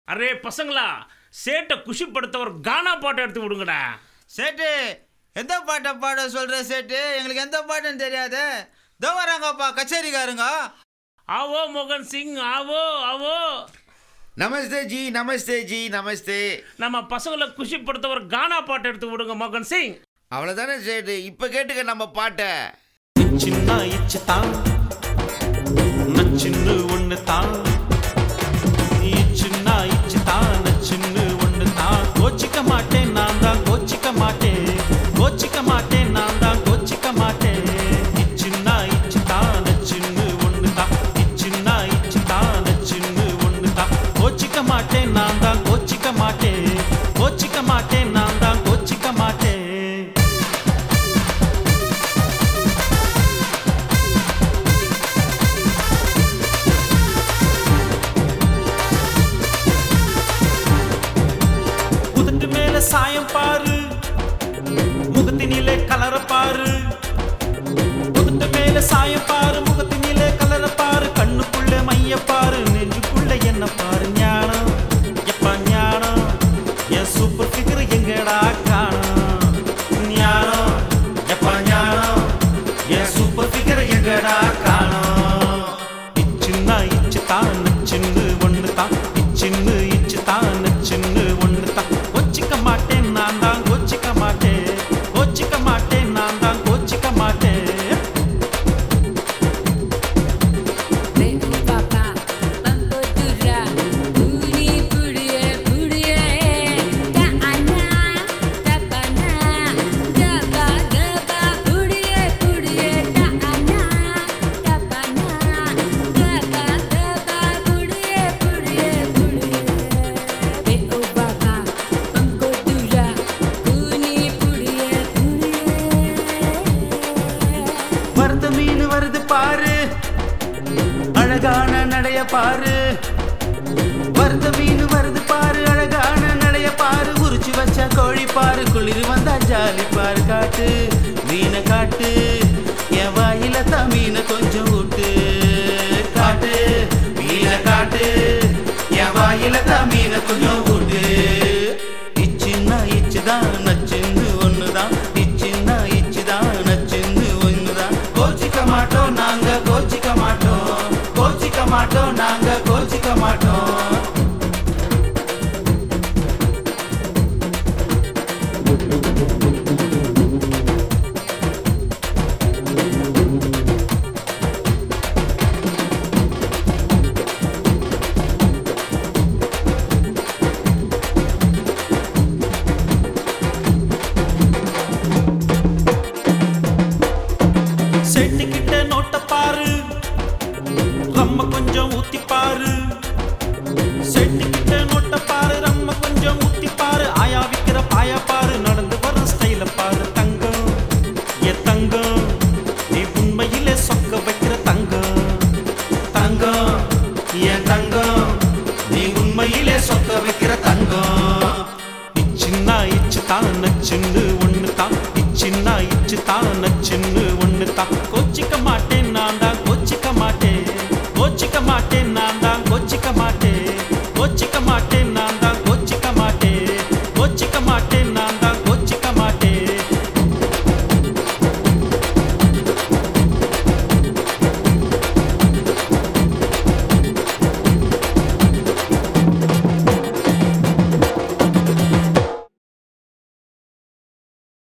Array பசங்களா சேட்டை குஷிப்படுத்த ஒரு கானா பாட்டு எடுத்து விடுங்கடா சேட்டு எந்த பாட்டை பாட சொல்ற சேட்டு எங்களுக்கு எந்த பாட்டுன்னு தெரியாது தோ வராங்கப்பா கச்சேரிக்காருங்க ஆவோ மோகன் சிங் ஆவோ ஆவோ நமஸ்தே ஜி நமஸ்தே ஜி நமஸ்தே நம்ம பசங்களை குஷிப்படுத்த ஒரு கானா பாட்டு எடுத்து விடுங்க மோகன் சிங் அவ்வளோதானே சேட்டு இப்போ கேட்டுக்க நம்ம பாட்டை சின்ன இச்சு தான் நச்சின்னு ஒன்று தான் சின்ன இச்சு தான் நச்சின்னு ஒன்று தான் கோச்சிக்க மாட்டேன் நான் தான் கோச்சிக்க மாட்டேன் கோச்சிக்க மாட்டேன் நான் தான் கோச்சிக்க மாட்டேன் சின்ன இச்சு தான் நச்சின்னு ஒன்று தான் சின்ன இச்சு தான் நச்சின்னு ஒன்று தான் கோச்சிக்க மாட்டேன் நான் தான் கோச்சிக்க மாட்டேன் கோச்சிக்க மாட்டேன் நான் தான் கோச்சிக்க மாட்டேன் முகத்து மேல சாயம் பாரு முகத்தினிலே கலர பாரு முகத்து மேல சாயம் பாரு முகத்தினிலே கலர பாரு கண்ணுக்குள்ள மைய பாரு நெஞ்சுக்குள்ள என்ன பாரு ஞானம் எப்ப ஞானம் என் சூப்பர் ஃபிகர் எங்கடா காணோம் ஞானம் எப்ப ஞானம் என் சூப்பர் ஃபிகர் எங்கடா காணோம் இச்சின்னா இச்சு தான் சின்னு ஒன்று தான் இச்சின்னு இச்சு தான் சின்னு ஒன்று தான் கொச்சிக்க மாட்டேன் நான் தான் கொச்சிக்க மாட்டேன் கொச்சிக்க மாட்டேன் நான் தான் கொச்சிக்க மாட்டேன் Benu papa, bambo dura, puri puriye puriye, ta ana, ta bana, gaba gaba puriye puriye, ta ana, ta bana, gaba gaba puriye puriye puriye. Benu papa, bambo dura, puri puriye puriye. வறுத்த மீன் வருது பாரு அழகான நடைய பாரு வறுத்த மீன் வருது பாரு அழகான நடைய பாரு உரிச்சு வச்ச கோழி பாரு குளிர் வந்தா ஜாலி பாரு காட்டு மீனை காட்டு என் வாயில தான் மீனை கொஞ்சம் விட்டு காட்டு மீனை காட்டு என் வாயில தான் மீனை கொஞ்சம் விட்டு இச்சின்னா இச்சுதான் நச்சுன்னு ஒண்ணுதான் இச்சின்னா இச்சுதான் நச்சுன்னு ஒண்ணுதான் கோச்சிக்க மாட்டோம் நாங்க கோச்சிக்க மாட்டோம் கோச்சிக்க மாட்டோம் நாங்க கோச்சிக்க மாட்டோம் செட்டுக்கிட்ட நோட்ட பாரு ரம்ம கொஞ்சம் ஊத்தி பாரு செட்டுக்கிட்ட நோட்ட பாரு ரம்ம கொஞ்சம் ஊத்தி பாரு ஆயா விக்கிற பாயா பாரு நடந்து வர ஸ்டைல பாரு தங்கம் என் தங்கம் நீ உண்மையிலே சொக்க வைக்கிற தங்கம் தங்கம் என் தங்கம் நீ உண்மையிலே சொக்க வைக்கிற தங்கம் இச்சின்னா இச்சு தான் நச்சுன்னு ஒண்ணு தான் இச்சின்னா இச்சு தான் நச்சுன்னு ஒண்ணு தான் கோச்சிக்க மாட்டேன்